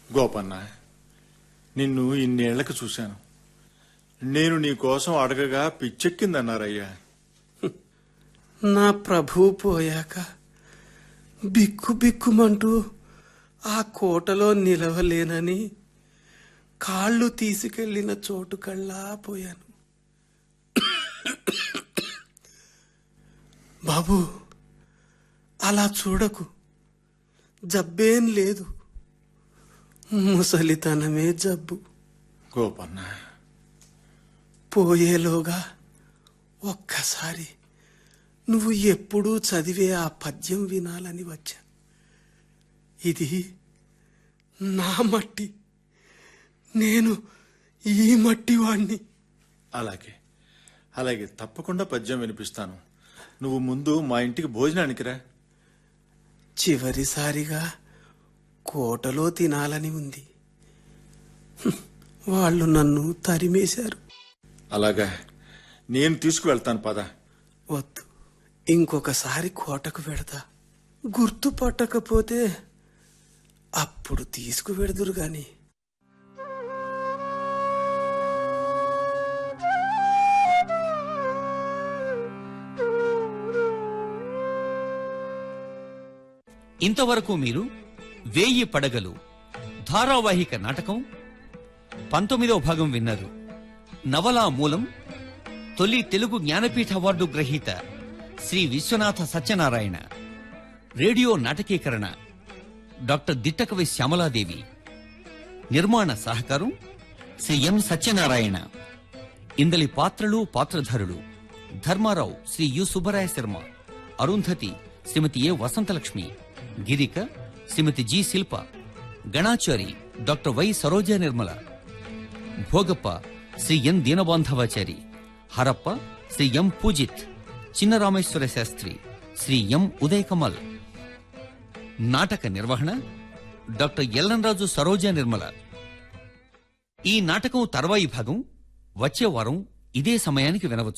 గోపన్న నిన్ను ఇన్నేళ్లకు చూశాను నేను నీ కోసం అడగగా పిచ్చెక్కిందన్నారయ్యా నా ప్రభువు పోయాక బిక్కు బిక్కుమంటూ ఆ కోటలో నిలవలేనని కాళ్ళు తీసుకెళ్లిన చోటు కళ్ళా పోయాను బాబు అలా చూడకు జబ్బేం లేదు ముసలితనమే జబ్బు గోపన్న పోయేలోగా ఒక్కసారి నువ్వు ఎప్పుడూ చదివే ఆ పద్యం వినాలని వచ్చా ఇది నా మట్టి నేను ఈ మట్టి వాణ్ణి అలాగే అలాగే తప్పకుండా పద్యం వినిపిస్తాను నువ్వు ముందు మా ఇంటికి భోజనానికి రా చివరిసారిగా కోటలో తినాలని ఉంది హ్మ్, వాళ్ళు నన్ను తరిమేశారు అలాగా నేను తీసుకువెళ్తాను పద వద్దు ఇంకొకసారి కోటకు పెడతా గుర్తుపట్టకపోతే అప్పుడు తీసుకువెడదురు గాని ఇంతవరకు మీరు వేయి పడగలు ధారావాహిక నాటకం పంతొమ్మిదవ భాగం విన్నారు నవలా మూలం తొలి తెలుగు జ్ఞానపీఠ అవార్డు గ్రహీత శ్రీ విశ్వనాథ సత్యనారాయణ రేడియో నాటకీకరణ డాక్టర్ దిట్టకవి శ్యామలాదేవి నిర్మాణ సహకారం శ్రీ ఎం సత్యనారాయణ ఇందలి పాత్రలు పాత్రధారులు Dharmarao Shri U Subbaraya Sarma Arundhati Srimathi A Vasanthalakshmi Girika Srimathi G Shilpa Ganachari doctor Y Saroja Nirmala Bhogappa Shri N Deenabandhavachari Harappa Shri M Poojith Chinnarameswara Sastri Shri M Uday Kamal నాటక నిర్వహణ డాక్టర్ ఎల్లంరాజు సరోజ నిర్మల ఈ నాటకం తర్వాయి భాగం వచ్చే వారం ఇదే సమయానికి వినవచ్చు